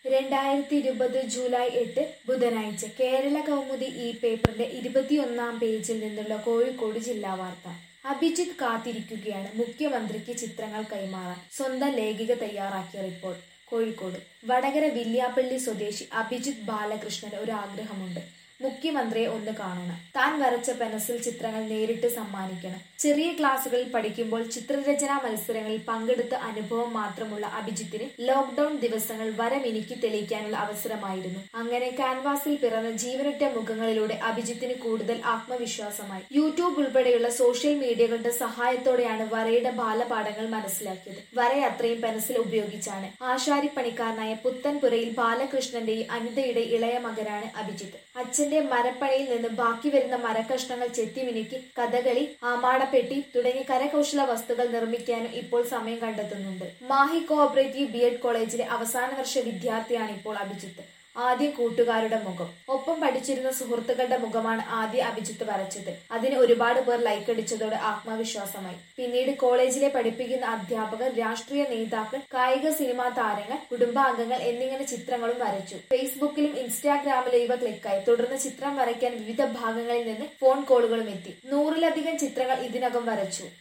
രണ്ടായിരത്തി ഇരുപത് ജൂലൈ എട്ട് ബുധനാഴ്ച കേരള കൗമുദി ഈ പേപ്പറിന്റെ ഇരുപത്തിയൊന്നാം പേജിൽ നിന്നുള്ള കോഴിക്കോട് ജില്ലാ വാർത്ത അഭിജിത്ത് കാത്തിരിക്കുകയാണ് മുഖ്യമന്ത്രിക്ക് ചിത്രങ്ങൾ കൈമാറാൻ സ്വന്തം ലേഖിക തയ്യാറാക്കിയ റിപ്പോർട്ട് കോഴിക്കോട് വടകര വില്യാപ്പള്ളി സ്വദേശി അഭിജിത്ത് ബാലകൃഷ്ണന് ഒരു ആഗ്രഹമുണ്ട് മുഖ്യമന്ത്രിയെ ഒന്ന് കാണണം താൻ വരച്ച പെൻസിൽ ചിത്രങ്ങൾ നേരിട്ട് സമ്മാനിക്കണം ചെറിയ ക്ലാസ്സുകളിൽ പഠിക്കുമ്പോൾ ചിത്രരചനാ മത്സരങ്ങളിൽ പങ്കെടുത്ത അനുഭവം മാത്രമുള്ള അഭിജിത്തിന് ലോക്ക്ഡൌൺ ദിവസങ്ങൾ വരമിനിക്ക് തെളിയിക്കാനുള്ള അവസരമായിരുന്നു അങ്ങനെ കാൻവാസിൽ പിറന്ന ജീവനൊറ്റ മുഖങ്ങളിലൂടെ അഭിജിത്തിന് കൂടുതൽ ആത്മവിശ്വാസമായി യൂട്യൂബ് ഉൾപ്പെടെയുള്ള സോഷ്യൽ മീഡിയകളുടെ സഹായത്തോടെയാണ് വരയുടെ ബാലപാഠങ്ങൾ മനസ്സിലാക്കിയത് വര അത്രയും പെൻസിൽ ഉപയോഗിച്ചാണ് ആശാരിപ്പണിക്കാരനായ പുത്തൻപുരയിൽ ബാലകൃഷ്ണന്റെയും അനിതയുടെ ഇളയ മകനാണ് അഭിജിത്ത് അച്ഛന്റെ മരപ്പണിയിൽ നിന്ന് ബാക്കി വരുന്ന മരക്കഷ്ണങ്ങൾ ചെത്തിമിനുക്കി കഥകളി ആമാടപ്പെട്ടി തുടങ്ങിയ കരകൗശല വസ്തുക്കൾ നിർമ്മിക്കാനും ഇപ്പോൾ സമയം കണ്ടെത്തുന്നുണ്ട് മാഹി കോഓപ്പറേറ്റീവ് ബി എഡ് കോളേജിലെ അവസാന വർഷ വിദ്യാർത്ഥിയാണ് ഇപ്പോൾ അഭിജിത്ത് ആദ്യം കൂട്ടുകാരുടെ മുഖം ഒപ്പം പഠിച്ചിരുന്ന സുഹൃത്തുക്കളുടെ മുഖമാണ് ആദ്യ അഭിജിത്ത് വരച്ചത് അതിന് ഒരുപാട് പേർ ലൈക്ക് അടിച്ചതോടെ ആത്മവിശ്വാസമായി പിന്നീട് കോളേജിലെ പഠിപ്പിക്കുന്ന അധ്യാപകർ രാഷ്ട്രീയ നേതാക്കൾ കായിക സിനിമാ താരങ്ങൾ കുടുംബാംഗങ്ങൾ എന്നിങ്ങനെ ചിത്രങ്ങളും വരച്ചു ഫേസ്ബുക്കിലും ഇൻസ്റ്റാഗ്രാമിലും ഇവ ക്ലിക്കായി തുടർന്ന് ചിത്രം വരയ്ക്കാൻ വിവിധ ഭാഗങ്ങളിൽ നിന്ന് ഫോൺ കോളുകളും എത്തി നൂറിലധികം ചിത്രങ്ങൾ ഇതിനകം വരച്ചു